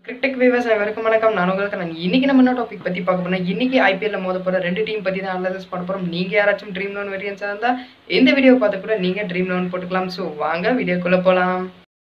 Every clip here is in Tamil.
கிரிக்கெட் வியூவர்ஸ் அனைவருக்கும் வணக்கம் நான் உங்களுக்கு நான் இன்னைக்கு நம்ம என்ன டாபிக் பத்தி பார்க்க போறோம் இன்னைக்கு ஐபிஎல்ல மோத போற ரெண்டு டீம் பத்தி தான் அனலைஸ் பண்ண போறோம் நீங்க யாராச்சும் ட்ரீம் லோன் வேரியன்ஸா இருந்தா இந்த வீடியோ பார்த்து கூட நீங்க ட்ரீம் லோன் போட்டுக்கலாம் ஸோ வாங்க வீடியோக்குள்ள போலாம்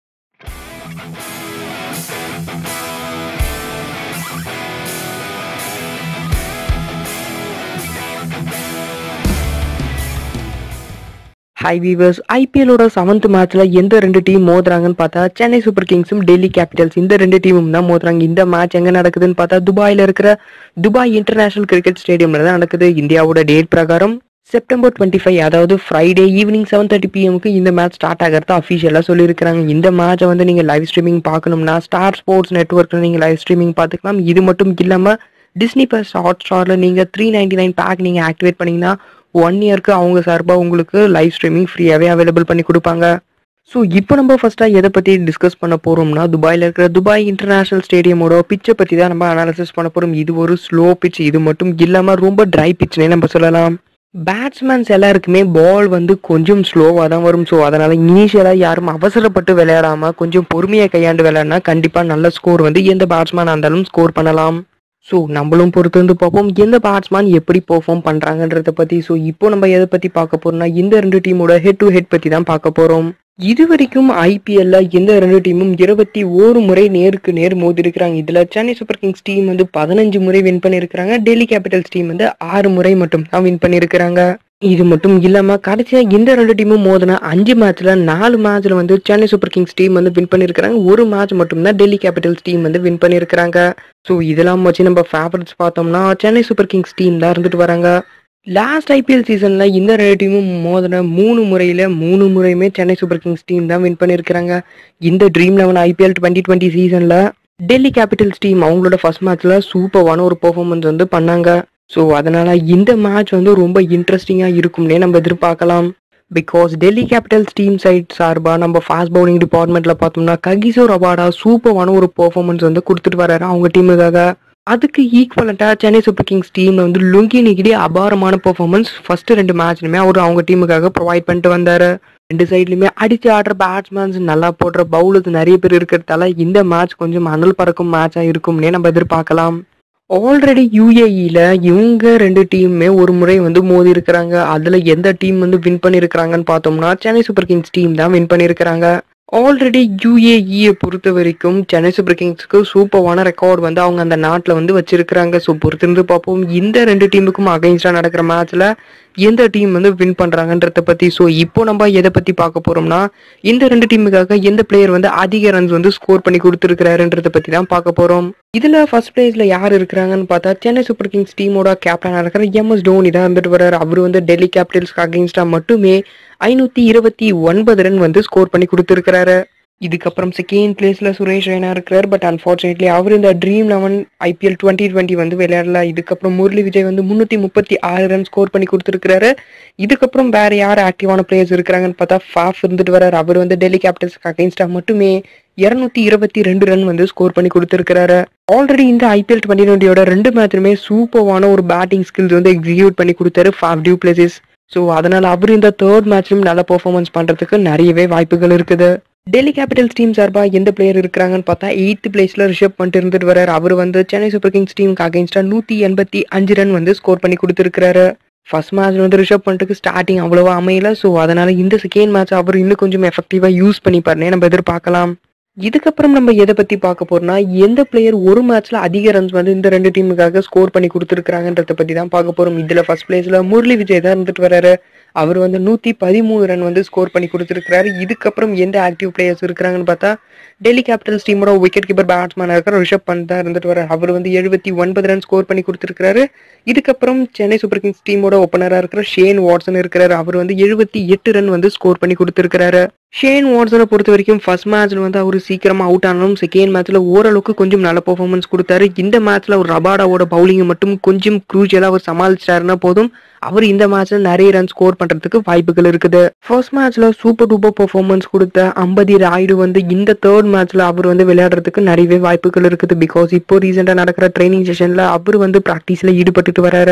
ஹை வீவர்ஸ் ஐபிஎலோட செவன்த் மேட்ச்ல எந்த ரெண்டு டீம் மோதுறாங்கன்னு பார்த்தா சென்னை சூப்பர் கிங்ஸும் டெல்லி கேபிட்டல்ஸ் இந்த ரெண்டு டீமும் தான் மோதுறாங்க இந்த மேட்ச் எங்க நடக்குதுன்னு பார்த்தா துபாயில இருக்கிற துபாய் இன்டர்நேஷனல் கிரிக்கெட் ஸ்டேடியம்ல தான் நடக்குது இந்தியாவோட டேட் பிரகாரம் செப்டம்பர் டுவெண்ட்டி ஃபைவ் அதாவது ஃப்ரைடே ஈவினிங் செவன் தேர்ட்டி பிஎம்க்கு இந்த மேட்ச் ஸ்டார்ட் ஆகிறதா அஃபிஷியலாக சொல்லியிருக்காங்க இந்த மேட்சை வந்து நீங்கள் லைவ் ஸ்ட்ரீமிங் பார்க்கணும்னா ஸ்டார் ஸ்போர்ட்ஸ் நெட்ஒர்க்கில் நீங்கள் லைவ் ஸ்ட்ரீமிங் பார்த்துக்கலாம் இது மட்டும் இல்லாமல் டிஸ்னி ப்ளஸ் ஹாட் ஸ்டாரில் நீங்கள் த்ரீ நைன்டி நைன் பேக் நீங்கள் ஆக்டிவேட் பண்ணீங்கன்னா ஒன் இயர்க்கு அவங்க சார்பாக உங்களுக்கு லைவ் ஸ்ட்ரீமிங் ஃப்ரீயாகவே அவைலபிள் பண்ணி கொடுப்பாங்க ஸோ இப்போ நம்ம ஃபர்ஸ்ட்டாக எதை பற்றி டிஸ்கஸ் பண்ண போகிறோம்னா துபாயில் இருக்கிற துபாய் இன்டர்நேஷனல் ஸ்டேடியமோட பிச்சை பற்றி தான் நம்ம அனாலிசிஸ் பண்ண போகிறோம் இது ஒரு ஸ்லோ பிச் இது மட்டும் இல்லாமல் ரொம்ப ட்ரை பிச்னே நம்ம சொல்லலாம் பேட்ஸ்மேன்ஸ் எல்லாருக்குமே பால் வந்து கொஞ்சம் ஸ்லோவாக தான் வரும் ஸோ அதனால் இனிஷியலாக யாரும் அவசரப்பட்டு விளையாடாமல் கொஞ்சம் பொறுமையை கையாண்டு விளையாடினா கண்டிப்பாக நல்ல ஸ்கோர் வந்து எந்த பேட்ஸ்மேனாக இருந்தாலும் ஸ்கோர் பண்ணலாம் ஸோ நம்மளும் பொறுத்து வந்து பார்ப்போம் எந்த பேட்ஸ்மேன் எப்படி பெர்ஃபார்ம் பண்ணுறாங்கன்றத பற்றி ஸோ இப்போ நம்ம எதை பற்றி பார்க்க போறோம்னா இந்த ரெண்டு டீமோட ஹெட் டு ஹெட் பற்றி தான் பார்க்க போகிறோம் இது வரைக்கும் ஐபிஎல்ல இந்த ரெண்டு டீமும் இருபத்தி ஓரு முறை நேருக்கு நேர் மோதி இருக்கிறாங்க இதுல சென்னை சூப்பர் கிங்ஸ் டீம் வந்து பதினஞ்சு முறை வின் பண்ணியிருக்கிறாங்க டெல்லி கேபிட்டல்ஸ் டீம் வந்து ஆறு முறை மட்டும் தான் வின் பண்ணியிருக்கிறாங்க இது மட்டும் இல்லாம கடைசியா இந்த ரெண்டு டீமும் மோதின அஞ்சு மேட்ச்ல நாலு மேட்ச்ல வந்து சென்னை சூப்பர் கிங்ஸ் டீம் வந்து வின் பண்ணியிருக்கிறாங்க ஒரு மேட்ச் மட்டும் தான் டெல்லி கேபிட்டல்ஸ் டீம் வந்து வின் பண்ணியிருக்கிறாங்க ஸோ இதெல்லாம் வச்சு நம்ம ஃபேவரட்ஸ் பார்த்தோம்னா சென்னை சூப்பர் கிங்ஸ் டீம் தான் இருந்துட்டு வராங்க லாஸ்ட் ஐபிஎல் சீசன்ல இந்த ரெண்டு டீமும் மோதின மூணு முறையில மூணு முறையுமே சென்னை சூப்பர் கிங்ஸ் டீம் தான் வின் பண்ணியிருக்கிறாங்க இந்த Dream Eleven IPL twenty twenty சீசன்ல டெல்லி கேபிட்டல்ஸ் டீம் அவங்களோட ஃபர்ஸ்ட் மேட்ச்ல சூப்பரான ஒரு பெர்ஃபார்மன்ஸ் வந்து பண்ணாங்க ஸோ அதனால இந்த மேட்ச் வந்து ரொம்ப இன்ட்ரெஸ்டிங்காக இருக்கும்னே நம்ம எதிர்பார்க்கலாம் because Delhi Capitals team side சார்பாக நம்ம ஃபாஸ்ட் பவுலிங் டிபார்ட்மெண்ட்ல பார்த்தோம்னா ககிசோ ரபாடா சூப்பரான ஒரு பெர்ஃபார்மன்ஸ் வந்து கொடுத்துட்டு வர்றாரு அவங்க டீமுக்காக அதுக்கு ஈக்குவலண்ட்டாக சென்னை சூப்பர் கிங்ஸ் டீம்ல வந்து லுங்கி நிகிடி அபாரமான பெர்ஃபார்மன்ஸ் ஃபர்ஸ்ட் ரெண்டு மேட்ச்லுமே அவர் அவங்க டீமுக்காக ப்ரொவைட் பண்ணிட்டு வந்தாரு ரெண்டு சைட்லையுமே அடிச்சு ஆடுற பேட்ஸ்மேன்ஸ் நல்லா போடுற பவுலர்ஸ் நிறைய பேர் இருக்கிறதால இந்த மேட்ச் கொஞ்சம் அனல் பறக்கும் மேட்சாக இருக்கும்னே நம்ம எதிர்பார்க்கலாம் ஆல்ரெடி யூஏஇல இவங்க ரெண்டு டீமுமே ஒரு முறை வந்து மோதி இருக்கிறாங்க அதுல எந்த டீம் வந்து வின் பண்ணியிருக்கிறாங்கன்னு பார்த்தோம்னா சென்னை சூப்பர் கிங்ஸ் டீம் தான் வின் பண்ணியிருக்கிறாங்க ஆல்ரெடி யூஏஇயை பொறுத்த வரைக்கும் சென்னை சூப்பர் கிங்ஸ்க்கு சூப்பரான ரெக்கார்ட் வந்து அவங்க அந்த நாட்டில் வந்து வச்சிருக்கிறாங்க ஸோ பொறுத்திருந்து பார்ப்போம் இந்த ரெண்டு டீமுக்கும் அகைன்ஸ்டாக நடக்கிற மேட்ச்ல எந்த டீம் வந்து வின் பண்றாங்கன்றத பத்தி ஸோ இப்போ நம்ம எதை பத்தி பார்க்க போறோம்னா இந்த ரெண்டு டீமுக்காக எந்த பிளேயர் வந்து அதிக ரன்ஸ் வந்து ஸ்கோர் பண்ணி கொடுத்துருக்கிறாருன்றத பத்தி தான் பார்க்க போறோம் இதுல ஃபர்ஸ்ட் பிளேஸ்ல யார் இருக்கிறாங்கன்னு பார்த்தா சென்னை சூப்பர் கிங்ஸ் டீமோட கேப்டனா இருக்கிற எம் எஸ் தோனி தான் இருந்துட்டு வர்றாரு அவர் வந்து டெல்லி கேபிட்டல்ஸ்க்கு அகைன்ஸ்டா மட்டுமே ஐநூத்தி இருபத்தி ஒன்பது ரன் வந்து ஸ்கோர் பண்ணி கொடுத்துருக்கிறாரு இதுக்கப்புறம் செகண்ட் பிளேஸ்ல சுரேஷ் ரெய்னா இருக்கிறார் பட் அன்பார்ச்சுனேட்லி அவர் இந்த Dream Eleven IPL twenty twenty வந்து விளையாடல இதுக்கப்புறம் முரளி விஜய் வந்து முன்னூத்தி முப்பத்தி ஆறு ரன் ஸ்கோர் பண்ணி கொடுத்துருக்காரு இதுக்கப்புறம் வேற யார் ஆக்டிவான பிளேயர்ஸ் இருக்கிறாங்கன்னு பார்த்தா ஃபாஃப் இருந்துட்டு வர்றாரு அவர் வந்து டெல்லி கேபிட்டல்ஸ்க்கு அகைன்ஸ்டா மட்டுமே இருநூத்தி இருபத்தி ரெண்டு ரன் வந்து ஸ்கோர் பண்ணி கொடுத்துருக்காரு ஆல்ரெடி இந்த ஐபிஎல் டுவெண்ட்டி டுவெண்ட்டியோட ரெண்டு மேட்சுமே சூப்பரான ஒரு பேட்டிங் ஸ்கில்ஸ் வந்து எக்ஸிக்யூட் பண்ணி கொடுத்தாரு ஃபாஃப் டியூ பிளேசஸ் ஸோ அதனால அவர் இந்த தேர்ட் மேட்ச்லயும் நல்ல பெர்ஃபார்மன்ஸ் பண்றதுக்கு நிறையவே வாய்ப்புகள் இருக்குது டெல்லி கேபிட்டல்ஸ் டீம் சார்பாக எந்த பிளேயர் இருக்கிறாங்கன்னு பார்த்தா எயித்து பிளேஸ்ல ரிஷப் பண்ணிட்டு இருந்துட்டு வர்றாரு அவர் வந்து சென்னை சூப்பர் கிங்ஸ் டீமுக்கு அகைன்ஸ்டா நூத்தி எண்பத்தி அஞ்சு ரன் வந்து ஸ்கோர் பண்ணி கொடுத்துருக்காரு ஃபர்ஸ்ட் மேட்ச் வந்து ரிஷப் பண்ணிட்டு ஸ்டார்டிங் அவ்வளவா அமையல ஸோ அதனால இந்த செகண்ட் மேட்ச் அவர் இன்னும் கொஞ்சம் எஃபெக்டிவா யூஸ் பண்ணிப்பாருனே நம்ம எதிர்பார்க்கலாம் இதுக்கப்புறம் நம்ம எதை பத்தி பார்க்க போறோம்னா எந்த பிளேயர் ஒரு மேட்ச்ல அதிக ரன்ஸ் வந்து இந்த ரெண்டு டீமுக்காக ஸ்கோர் பண்ணி கொடுத்துருக்காங்கன்றத பத்தி தான் பார்க்க போறோம் இதுல ஃபர்ஸ்ட் பிளேஸ்ல முரளி விஜய் தான் இருந்துட்டு வர்றாரு அவர் வந்து நூத்தி பதிமூணு ரன் வந்து ஸ்கோர் பண்ணி கொடுத்துருக்காரு இதுக்கப்புறம் எந்த ஆக்டிவ் பிளேயர்ஸ் இருக்கிறாங்கன்னு பார்த்தா டெல்லி கேபிட்டல்ஸ் டீமோட விக்கெட் கீப்பர் பேட்ஸ்மேனாக இருக்கிற ரிஷப் பண்ட் தான் இருந்துட்டு வர அவர் வந்து எழுபத்தி ஒன்பது ரன் ஸ்கோர் பண்ணி கொடுத்துருக்காரு இதுக்கப்புறம் சென்னை சூப்பர் கிங்ஸ் டீமோட ஓப்பனராக இருக்கிற ஷேன் வாட்சன் இருக்கிறாரு அவர் வந்து எழுபத்தி எட்டு ரன் வந்து ஸ்கோர் பண்ணி கொடுத்துருக்காரு ஷேன் வாட்சனை பொறுத்த வரைக்கும் ஃபர்ஸ்ட் மேட்ச்ல வந்து அவர் சீக்கிரமா அவுட் ஆனாலும் செகண்ட் மேட்ச்ல ஓரளவுக்கு கொஞ்சம் நல்ல பெர்ஃபார்மன்ஸ் கொடுத்தாரு இந்த மேட்ச்ல ஒரு ரபாடாவோட பவுலிங்கை மட்டும் கொஞ்சம் க்ரூஜியலா அவர் சமாளிச்சிட்டாருன்னா போதும் அவர் இந்த மேட்ச்ல நிறைய ரன் ஸ்கோர் பண்றதுக்கு வாய்ப்புகள் இருக்குது ஃபர்ஸ்ட் மேட்ச்ல சூப்பர் டூப்பர் பெர்ஃபார்மன்ஸ் கொடுத்த அம்பதி ராயுடு வந்து இந்த தேர்ட் மேட்ச்ல அவர் வந்து விளையாடுறதுக்கு நிறையவே வாய்ப்புகள் இருக்குது பிகாஸ் இப்போ ரீசெண்டா நடக்கிற ட்ரைனிங் செஷன்ல அவர் வந்து பிராக்டிஸ்ல ஈடுபட்டுட்டு வராரு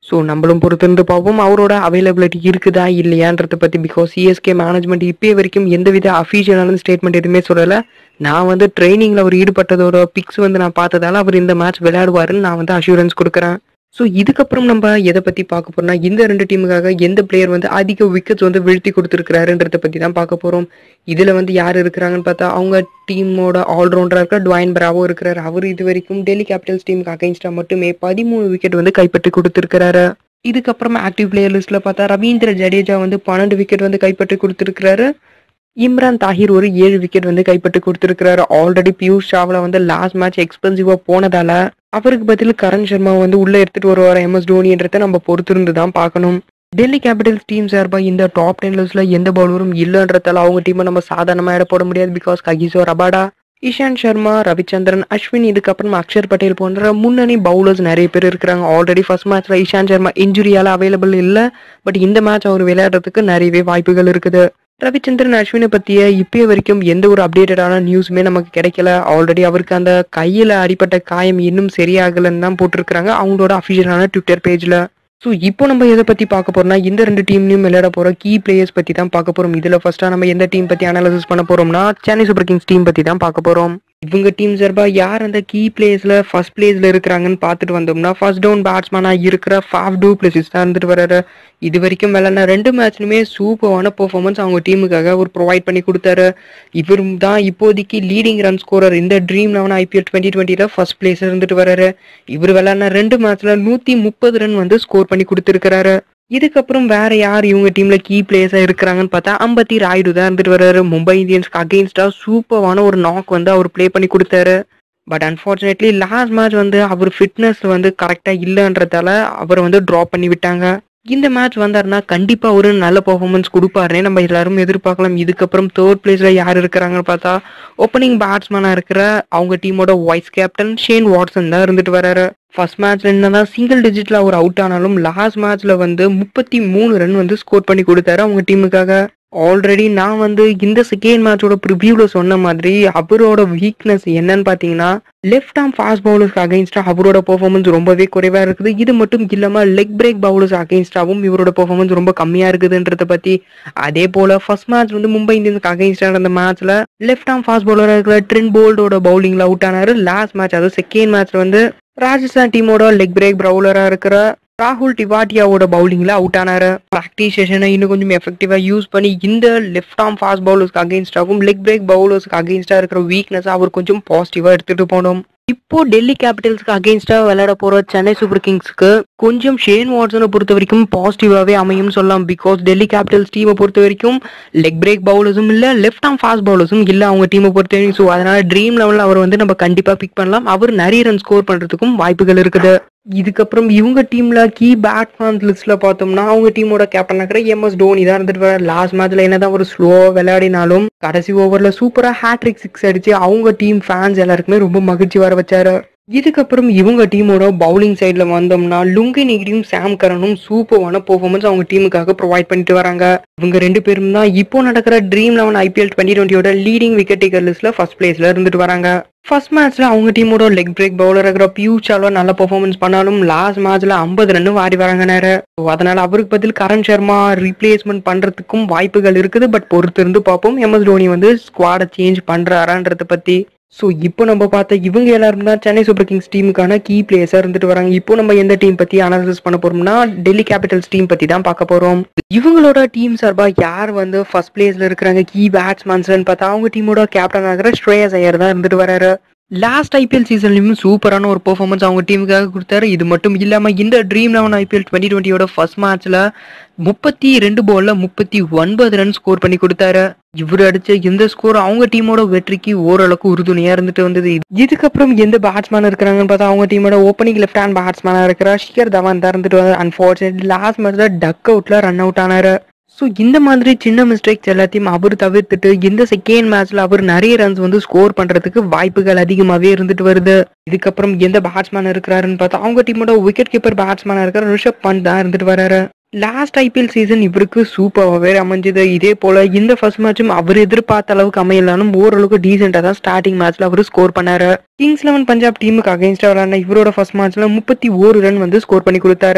ஸோ நம்மளும் பொறுத்திருந்து பார்ப்போம் அவரோட அவைலபிலிட்டி இருக்குதா இல்லையான்றத பற்றி பிகாஸ் சிஎஸ்கே மேனேஜ்மெண்ட் இப்போ வரைக்கும் எந்தவித அஃபீஷியலான ஸ்டேட்மெண்ட் எதுவுமே சொல்லலை நான் வந்து ட்ரைனிங்கில் அவர் ஈடுபட்டதோட பிக்ஸ் வந்து நான் பார்த்ததால அவர் இந்த மேட்ச் விளையாடுவாருன்னு நான் வந்து அஷூரன்ஸ் கொடுக்குறேன் ஸோ இதுக்கப்புறம் நம்ம எதை பற்றி பார்க்க போறோம்னா இந்த ரெண்டு டீமுக்காக எந்த பிளேயர் வந்து அதிக விக்கெட்ஸ் வந்து வீழ்த்தி கொடுத்துருக்கிறாருன்றத பற்றி தான் பார்க்க போகிறோம் இதில் வந்து யார் இருக்கிறாங்கன்னு பார்த்தா அவங்க டீமோட ஆல்ரவுண்டராக இருக்க டுவைன் பிராவோ இருக்கிறார் அவர் இது வரைக்கும் டெல்லி கேபிட்டல்ஸ் டீமுக்கு அகைன்ஸ்டாக மட்டுமே பதிமூணு விக்கெட் வந்து கைப்பற்றி கொடுத்துருக்கிறாரு இதுக்கப்புறம் ஆக்டிவ் பிளேயர் லிஸ்ட்ல பார்த்தா ரவீந்திர ஜடேஜா வந்து பன்னெண்டு விக்கெட் வந்து கைப்பற்றி கொடுத்துருக்கிறாரு இம்ரான் தாஹிர் ஒரு ஏழு விக்கெட் வந்து கைப்பற்றி கொடுத்துருக்கிறாரு ஆல்ரெடி பியூஷ் சாவ்லா வந்து லாஸ்ட் மேட்ச் எக்ஸ்பென்சிவா போனதால அவருக்கு பதில் கரண் சர்மா வந்து உள்ள எடுத்துட்டு வருவார் எம்எஸ் தோனின்றத நம்ம பொறுத்திருந்து தான் பார்க்கணும் டெல்லி கேபிட்டல்ஸ் டீம் சார்பா இந்த டாப் டென் லிஸ்ட்ல எந்த பவுலரும் இல்லைன்றதால அவங்க டீமை நம்ம சாதாரணமா எடை போட முடியாது because Kagiso Rabada Ishant Sharma Ravichandran Ashwin இதுக்கப்புறம் அக்ஷர் பட்டேல் போன்ற முன்னணி பவுலர்ஸ் நிறைய பேர் இருக்கிறாங்க ஆல்ரெடி ஃபர்ஸ்ட் மேட்ச்ல இஷாந்த் சர்மா இன்ஜுரியால அவைலபிள் இல்லை பட் இந்த மேட்ச் அவர் விளையாடுறதுக்கு நிறையவே வாய்ப்புகள் இருக்குது ரவிச்சந்திரன் அஸ்வினை பத்திய இப்பய வரைக்கும் எந்த ஒரு அப்டேட்டடான நியூஸுமே நமக்கு கிடைக்கல ஆல்ரெடி அவருக்கு அந்த கையில அடிப்பட்ட காயம் இன்னும் சரியாகலன்னு தான் போட்டிருக்கிறாங்க அவங்களோட அஃபிஷியலான ட்விட்டர் பேஜ்ல ஸோ இப்போ நம்ம எதை பத்தி பார்க்க போறோம்னா இந்த ரெண்டு டீம்லையும் விளையாட போற கீ பிளேயர்ஸ் பத்தி தான் பார்க்க போறோம் இதுல ஃபர்ஸ்டா நம்ம எந்த டீம் பத்தி அனாலிசிஸ் பண்ண போறோம்னா சென்னை சூப்பர் கிங்ஸ் டீம் பத்தி தான் பார்க்க போறோம் இவங்க டீம் சார்பா யார் அந்த கீ பிளேஸ்ல ஃபர்ஸ்ட் பிளேஸ்ல இருக்கிறாங்கன்னு பார்த்துட்டு வந்தோம்னா ஃபர்ஸ்ட் டவுன் பேட்ஸ்மேனா இருக்கிற ஃபாஃப் டூ பிளேசஸ் தான் இருந்துட்டு வர்றாரு இது வரைக்கும் விளையாடின ரெண்டு மேட்ச்லுமே சூப்பரான பெர்ஃபார்மன்ஸ் அவங்க டீமுக்காக அவர் ப்ரொவைட் பண்ணி கொடுத்தாரு இவர் தான் இப்போதைக்கு லீடிங் ரன் ஸ்கோரர் இந்த ட்ரீம் லெவன் ஐபிஎல் டுவெண்ட்டி டுவெண்ட்டில ஃபர்ஸ்ட் பிளேஸ் இருந்துட்டு வர்றாரு இவர் விளையாடின ரெண்டு மேட்ச்ல நூத்தி முப்பது ரன் வந்து ஸ்கோர் பண்ணி கொடுத்துருக்கிறாரு இதுக்கப்புறம் வேற யார் இவங்க டீம்ல கீ பிளேயர்ஸா இருக்கிறாங்கன்னு பார்த்தா அம்பத்தி ராயுடு தான் இருந்துட்டு வர்றாரு மும்பை இந்தியன்ஸ்க்கு அகெயின்ஸ்டா சூப்பரான ஒரு நாக் வந்து அவர் ப்ளே பண்ணி கொடுத்தாரு பட் அன்ஃபார்ச்சுனேட்லி லாஸ்ட் மேட்ச் வந்து அவர் ஃபிட்னஸ் வந்து கரெக்டா இல்லைன்றதால அவரை வந்து ட்ராப் பண்ணி விட்டாங்க இந்த மேட்ச் வந்தாருன்னா கண்டிப்பா ஒரு நல்ல பெர்ஃபார்மன்ஸ் கொடுப்பாருன்னே நம்ம எல்லாரும் எதிர்பார்க்கலாம் இதுக்கப்புறம் தேர்ட் பிளேஸ்ல யார் இருக்கிறாங்கன்னு பார்த்தா ஓப்பனிங் பேட்ஸ்மேனா இருக்கிற அவங்க டீமோட வைஸ் கேப்டன் ஷேன் வாட்சன் தான் இருந்துட்டு வராரு ஃபர்ஸ்ட் மேட்ச்ல என்னதான் சிங்கிள் டிஜிட்ல அவர் அவுட் ஆனாலும் லாஸ்ட் மேட்ச்ல வந்து முப்பத்தி மூணு ரன் வந்து ஸ்கோர் பண்ணி கொடுத்தாரு அவங்க டீமுக்காக ஆல்ரெடி நான் வந்து இந்த செகண்ட் மேட்சோட ப்ரிவியூல சொன்ன மாதிரி அவரோட வீக்னஸ் என்னன்னு பாத்தீங்கன்னா லெஃப்ட் ஆர்ம் ஃபாஸ்ட் பவுலர்ஸ்க்கு அகைன்ஸ்டா அவரோட பெர்ஃபார்மன்ஸ் ரொம்பவே குறைவா இருக்குது இது மட்டும் இல்லாம லெக் பிரேக் பவுலர்ஸ் அகைன்ஸ்டாவும் இவரோட பெர்ஃபார்மன்ஸ் ரொம்ப கம்மியா இருக்குதுன்றத பத்தி அதே போல ஃபர்ஸ்ட் மேட்ச் வந்து மும்பை இந்தியன்ஸ்க்கு அகைன்ஸ்டா நடந்த மேட்ச்ல லெஃப்ட் ஆர்ம் ஃபாஸ்ட் பவுலரா இருக்கிற ட்ரெண்ட் போல்டோட பவுலிங்ல அவுட் ஆனாரு லாஸ்ட் மேட்ச் அதாவது செகண்ட் மேட்ச்ல வந்து ராஜஸ்தான் டீமோட லெக் பிரேக் பவுலரா இருக்கிற ராகுல் டிவாட்டியாவோட பவுலிங்ல அவுட் ஆனாரு ப்ராக்டிஸ் செஷனை இன்னும் கொஞ்சம் எஃபெக்டிவா யூஸ் பண்ணி இந்த லெஃப்ட் ஆர்ம் ஃபாஸ்ட் பவுலர்ஸ்க்கு அகைன்ஸ்டாகவும் லெக் பிரேக் பவுலர்ஸ்க்கு அகைன்ஸ்டா இருக்கிற வீக்னஸ் அவர் கொஞ்சம் பாசிட்டிவா எடுத்துட்டு போனோம் இப்போ டெல்லி கேபிட்டல்ஸ்க்கு அகைன்ஸ்டா விளையாட போற சென்னை சூப்பர் கிங்ஸ்க்கு கொஞ்சம் ஷேன் வாட்ஸனை பொறுத்த வரைக்கும் பாசிட்டிவாவே அமையும் சொல்லலாம் பிகாஸ் டெல்லி கேபிட்டல்ஸ் டீமை பொறுத்த வரைக்கும் லெக் பிரேக் பவுலர்ஸும் இல்ல லெஃப்ட் ஆர்ம் ஃபாஸ்ட் பவுலர்ஸும் இல்ல அவங்க டீமை பொறுத்த வரைக்கும் ஸோ அதனால ட்ரீம் லெவலில் அவர் வந்து நம்ம கண்டிப்பா பிக் பண்ணலாம் அவர் நிறைய ரன் ஸ்கோர் பண்றதுக்கும் வாய்ப்புகள் இருக்குது இதுக்கப்புறம் இவங்க டீம்ல கீ பேட்ஸ்மேன் லிஸ்ட்ல பார்த்தோம்னா அவங்க டீமோட கேப்டன் இருக்கிற எம்எஸ் தோனி தான் இருந்துட்டு வர லாஸ்ட் மேட்ச்ல என்னதான் ஒரு ஸ்லோவா விளையாடினாலும் கடைசி ஓவர்ல சூப்பரா ஹேட்ரிக் சிக்ஸ் அடிச்சு அவங்க டீம் ஃபேன்ஸ் எல்லாருக்குமே ரொம்ப மகிழ்ச்சி வர வச்சாரு இதுக்கப்புறம் இவங்க டீமோட பவுலிங் சைட்ல வந்தோம்னா லுங்கி நிகிரியும் சாம் கரனும் சூப்பரான பெர்ஃபார்மன்ஸ் அவங்க டீமுக்காக ப்ரொவைட் பண்ணிட்டு வராங்க இவங்க ரெண்டு பேரும் தான் இப்போ நடக்கிற ட்ரீம் லெவன் ஐபிஎல் டுவெண்ட்டி டுவெண்ட்டியோட லீடிங் விக்கெட் டேக்கர் லிஸ்ட்ல ஃபர்ஸ்ட் பிளேஸ்ல இருந்துட்டு வராங்க ஃபர்ஸ்ட் மேட்ச்ல அவங்க டீமோட லெக் பிரேக் பவுலர் இருக்கிற பியூச்சாலோ நல்ல பெர்ஃபார்மன்ஸ் பண்ணாலும் லாஸ்ட் மேட்ச்ல ஐம்பது ரன் வாரி வராங்க நேரம் So, அதனால அவருக்கு பதில் கரண் சர்மா ரீப்ளேஸ்மெண்ட் பண்றதுக்கும் வாய்ப்புகள் இருக்குது பட் பொறுத்து இருந்து பார்ப்போம் எம்எஸ் தோனி வந்து ஸ்குவாடை சேஞ்ச் பண்றாரான்றத பத்தி ஸோ இப்போ நம்ம பார்த்த இவங்க எல்லாரும் தான் சென்னை சூப்பர் கிங்ஸ் டீமுக்கான கீ பிளேயர்ஸாக இருந்துட்டு வராங்க இப்போ நம்ம எந்த டீம் பற்றி அனாலிசிஸ் பண்ண போறோம்னா டெல்லி கேபிட்டல்ஸ் டீம் பற்றி தான் பார்க்க போகிறோம் இவங்களோட டீம் சார்பா யார் வந்து ஃபர்ஸ்ட் பிளேஸ்ல இருக்கிறாங்க கீ பேட்ஸ்மேன்ஸ்னு பார்த்தா அவங்க டீமோட கேப்டன் ஆகிற ஸ்ரேயஸ் ஐயர் தான் இருந்துட்டு வராரு லாஸ்ட் ஐபிஎல் சீசன்லயும் சூப்பரான ஒரு பெர்ஃபார்மன்ஸ் அவங்க டீமுக்காக கொடுத்தாரு இது மட்டும் இல்லாம இந்த ட்ரீம் லெவன் ஐபிஎல் டுவெண்ட்டி டுவெண்ட்டியோட ஃபர்ஸ்ட் மேட்ச்ல முப்பத்தி ரெண்டு பால்ல முப்பத்தி ஒன்பது ரன் ஸ்கோர் பண்ணி கொடுத்தாரு இவர் அடிச்ச இந்த ஸ்கோர் அவங்க டீமோட வெற்றிக்கு ஓரளவுக்கு உறுதுணையா இருந்துட்டு வந்தது இதுக்கப்புறம் எந்த பேட்ஸ்மேன் இருக்கிறாங்கன்னு பார்த்தா அவங்க டீமோட ஓப்பனிங் லெஃப்ட் ஹேண்ட் பேட்ஸ்மேனா இருக்கிற ஷிகர் தவான் தான் இருந்துட்டு வந்தார் அன்பார்ச்சுனேட்லி லாஸ்ட் மேட்ச்ல டக் அவுட்ல ரன் அவுட் ஆனாரு ஸோ இந்த மாதிரி சின்ன மிஸ்டேக்ஸ் எல்லாத்தையும் அவர் தவிர்த்துட்டு இந்த செகண்ட் மேட்ச்ல அவர் நிறைய ரன்ஸ் வந்து ஸ்கோர் பண்றதுக்கு வாய்ப்புகள் அதிகமாகவே இருந்துட்டு வருது இதுக்கப்புறம் எந்த பேட்ஸ்மேன் இருக்கிறாருன்னு பார்த்தா அவங்க டீமோட விக்கெட் கீப்பர் பேட்ஸ்மேனா இருக்கிற ரிஷப் பண்ட் தான் இருந்துட்டு வராரு லாஸ்ட் ஐபிஎல் சீசன் இவருக்கு சூப்பராகவே அமைஞ்சது இதே போல இந்த ஃபர்ஸ்ட் மேட்சும் அவர் எதிர்பார்த்த அளவுக்கு அமையலாலும் ஓரளவுக்கு டீசெண்டா தான் ஸ்டார்டிங் மேட்ச்ல அவர் ஸ்கோர் பண்ணாரு கிங்ஸ் லெவன் பஞ்சாப் டீமுக்கு அகைன்ஸ்டா விளையாடின இவரோட ஃபர்ஸ்ட் மேட்ச்ல முப்பத்தி ஓரு ரன் வந்து ஸ்கோர் பண்ணி கொடுத்தாரு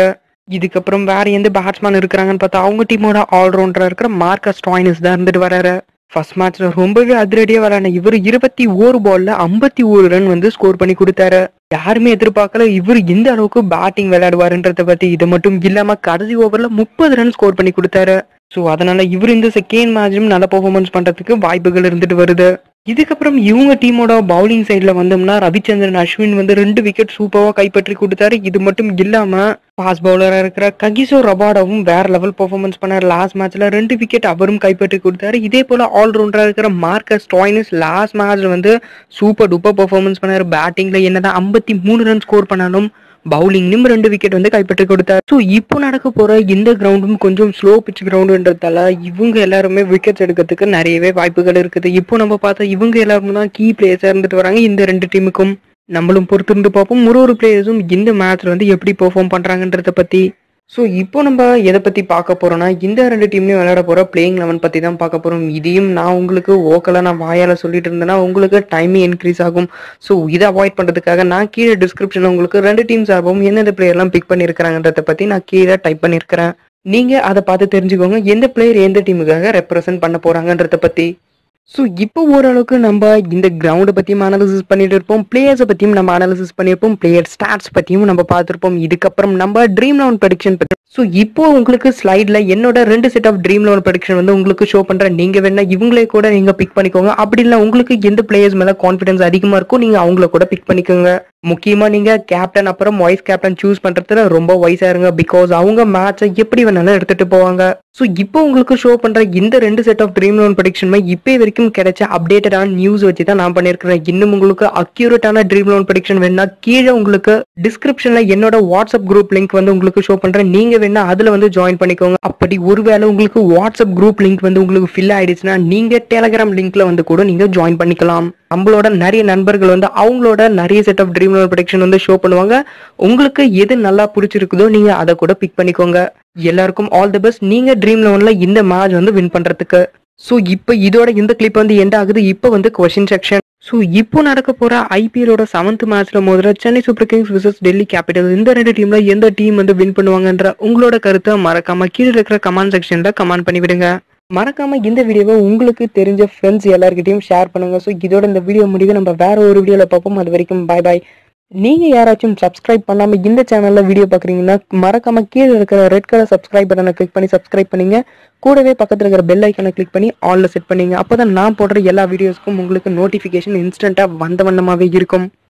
இதுக்கப்புறம் வேற எந்த பேட்ஸ்மேன் இருக்கிறாங்கன்னு பார்த்தா அவங்க டீமோட ஆல்ரவுண்டரா இருக்கிற மார்க்கஸ் டாயினஸ் தான் இருந்துட்டு வராரு ஃபர்ஸ்ட் மேட்ச்ல ரொம்பவே அதிரடியா விளையாடின இவர் இருபத்தி ஓரு பால்ல ஐம்பத்தி ஒரு ரன் வந்து ஸ்கோர் பண்ணி கொடுத்தாரு யாருமே எதிர்பார்க்கல இவர் எந்த அளவுக்கு பேட்டிங் விளையாடுவாருன்றத பத்தி இது மட்டும் இல்லாம கடைசி ஓவர்ல முப்பது ரன் ஸ்கோர் பண்ணி கொடுத்தாரு ஸோ அதனால இவர் இந்த செகண்ட் மேட்சும் நல்ல பெர்ஃபார்மன்ஸ் பண்றதுக்கு வாய்ப்புகள் இருந்துட்டு வருது இதுக்கப்புறம் இவங்க டீமோட பவுலிங் சைட்ல வந்தோம்னா ரவிச்சந்திரன் அஸ்வின் வந்து ரெண்டு விக்கெட் சூப்பரா கைப்பற்றி கொடுத்தாரு இது மட்டும் இல்லாம ஃபாஸ்ட் பவுலரா இருக்கிற ககிசோ ரபாடாவும் வேற லெவல் பெர்ஃபார்மன்ஸ் பண்ணார் லாஸ்ட் மேட்ச்ல ரெண்டு விக்கெட் அவரும் கைப்பற்றி கொடுத்தாரு இதே போல ஆல்ரவுண்டரா இருக்கிற மார்க்கஸ் டாயினஸ் லாஸ்ட் மேட்ச்ல வந்து சூப்பர் டூப்பர் பெர்ஃபார்மன்ஸ் பண்ணாரு பேட்டிங்ல என்னதான் ஐம்பத்தி மூணு ரன் ஸ்கோர் பண்ணாலும் பவுலிங்லயும் ரெண்டு விக்கெட் வந்து கைப்பற்றி கொடுத்தாரு ஸோ இப்போ நடக்க போற இந்த கிரவுண்டும் கொஞ்சம் ஸ்லோ பிச் கிரவுண்டுன்றதால இவங்க எல்லாருமே விக்கெட்ஸ் எடுக்கிறதுக்கு நிறையவே வாய்ப்புகள் இருக்குது இப்போ நம்ம பார்த்தா இவங்க எல்லாரும் தான் கீ பிளேயர்ஸா இருந்துட்டு வராங்க இந்த ரெண்டு டீமுக்கும் நம்மளும் பொறுத்திருந்து பார்ப்போம் ஒரு ஒரு பிளேயர்ஸும் இந்த மேட்ச்ல வந்து எப்படி பெர்ஃபார்ம் பண்றாங்கன்றத பத்தி ஸோ இப்போ நம்ம எதை பத்தி பார்க்க போறோம்னா இந்த ரெண்டு டீம்லயும் விளையாட போற பிளேயிங் லெவன் பத்தி தான் பார்க்க போறோம் இதையும் நான் உங்களுக்கு ஓக்கலா நான் வாயால சொல்லிட்டு இருந்தேன்னா உங்களுக்கு டைமிங் இன்க்ரீஸ் ஆகும் ஸோ இதை அவாய்ட் பண்றதுக்காக நான் கீழே டிஸ்கிரிப்ஷன்ல உங்களுக்கு ரெண்டு டீம் சார்பும் எந்தெந்த பிளேயர்லாம் பிக் பண்ணியிருக்கிறாங்கன்றத பத்தி நான் கீழே டைப் பண்ணியிருக்கிறேன் நீங்க அதை பார்த்து தெரிஞ்சுக்கோங்க எந்த பிளேயர் எந்த டீமுக்காக ரெப்ரசென்ட் பண்ண போறாங்கன்றத பத்தி ஸோ இப்போ ஓரளவுக்கு நம்ம இந்த கிரவுண்டை பற்றியும் அனாலிசிஸ் பண்ணிட்டு இருப்போம் பிளேயர்ஸை பற்றியும் நம்ம அனாலிசிஸ் பண்ணியிருப்போம் பிளேயர் ஸ்டாட்ஸ் பற்றியும் நம்ம பார்த்துருப்போம் இதுக்கப்புறம் நம்ம ட்ரீம் லெவன் ப்ரெடிக்ஷன் பற்றி ஸோ இப்போ உங்களுக்கு ஸ்லைடில் என்னோட ரெண்டு set of Dream Eleven prediction வந்து உங்களுக்கு ஷோ பண்ணுறேன் நீங்கள் வேணா இவங்களே கூட நீங்கள் பிக் பண்ணிக்கோங்க அப்படி இல்லை உங்களுக்கு எந்த பிளேயர்ஸ் மேலே கான்ஃபிடன்ஸ் அதிகமாக இருக்கோ நீங்கள் அவங்கள கூட பிக் பண்ணிக்கோங்க முக்கியமாக நீங்கள் கேப்டன் அப்புறம் வைஸ் கேப்டன் சூஸ் பண்ணுறதுல ரொம்ப வயசாக இருங்க பிகாஸ் அவங்க மேட்சை எப்படி வேணாலும் எடுத்துகிட்டு போவாங்க ஸோ இப்போ உங்களுக்கு ஷோ பண்ணுற இந்த ரெண்டு செட் ஆஃப் ட்ரீம் லெவன் ப்ரெடிக்ஷனுமே இப்போ வரைக்கும் கிடைச்ச அப்டேட்டடான நியூஸ் வச்சு தான் நான் பண்ணியிருக்கிறேன் இன்னும் உங்களுக்கு அக்யூரேட்டான ட்ரீம் லெவன் ப்ரெடிக்ஷன் வேணா கீழே உங்களுக்கு டிஸ்கிரிப்ஷன்ல என்னோட வாட்ஸ்அப் குரூப் லிங்க் வந்து உங்களுக்கு ஷோ பண்றேன் நீங்க வேணா அதுல வந்து ஜாயின் பண்ணிக்கோங்க அப்படி ஒருவேளை உங்களுக்கு வாட்ஸ்அப் குரூப் லிங்க் வந்து உங்களுக்கு ஃபில் ஆயிடுச்சுன்னா நீங்க டெலகிராம் லிங்க்ல வந்து கூட நீங்க ஜாயின் பண்ணிக்கலாம் நம்மளோட நிறைய நண்பர்கள் வந்து அவங்களோட நிறைய set of Dream Eleven prediction வந்து ஷோ பண்ணுவாங்க உங்களுக்கு எது நல்லா பிடிச்சிருக்குதோ நீங்க அதை கூட பிக் பண்ணிக்கோங்க எல்லாருக்கும் ஆல் தி பெஸ்ட் நீங்க ட்ரீம் லெவன்ல இந்த மேட்ச் வந்து வின் பண்றதுக்கு ஸோ இப்போ இதோட இந்த கிளிப் வந்து எண்ட் ஆகுது இப்போ வந்து கொஸ்டின் செக்ஷன் ஸோ இப்போ நடக்க போற ஐபிஎலோட செவன்த் மேட்ச்ல மோதுற Chennai Super Kings versus Delhi Capital இந்த ரெண்டு டீம்ல எந்த டீம் வந்து வின் பண்ணுவாங்கன்ற உங்களோட கருத்தை மறக்காம கீழே இருக்கிற கமெண்ட் செக்ஷன்ல கமெண்ட் பண்ணி விடுங்க மறக்காம இந்த வீடியோவை உங்களுக்கு தெரிஞ்ச ஃப்ரெண்ட்ஸ் எல்லாருக்கிட்டையும் ஷேர் பண்ணுங்க ஸோ இதோட இந்த வீடியோ முடிவு நம்ம வேற ஒரு வீடியோல பார்ப்போம் அது வரைக்கும் பாய் பாய் நீங்க யாராச்சும் சப்ஸ்கிரைப் பண்ணாம இந்த சேனல்ல வீடியோ பாக்குறீங்கன்னா மறக்காம கீழே இருக்கிற ரெட் கலர் சப்ஸ்கிரைப் பட்டனை கிளிக் பண்ணி சப்ஸ்கிரைப் பண்ணீங்க கூடவே பக்கத்துல இருக்கிற பெல் ஐக்கனை கிளிக் பண்ணி ஆல்ல செட் பண்ணீங்க அப்பதான் நான் போடுற எல்லா வீடியோஸ்க்கும் உங்களுக்கு நோட்டிபிகேஷன் இன்ஸ்டன்ட்டா வந்த வண்ணமாவே இருக்கும்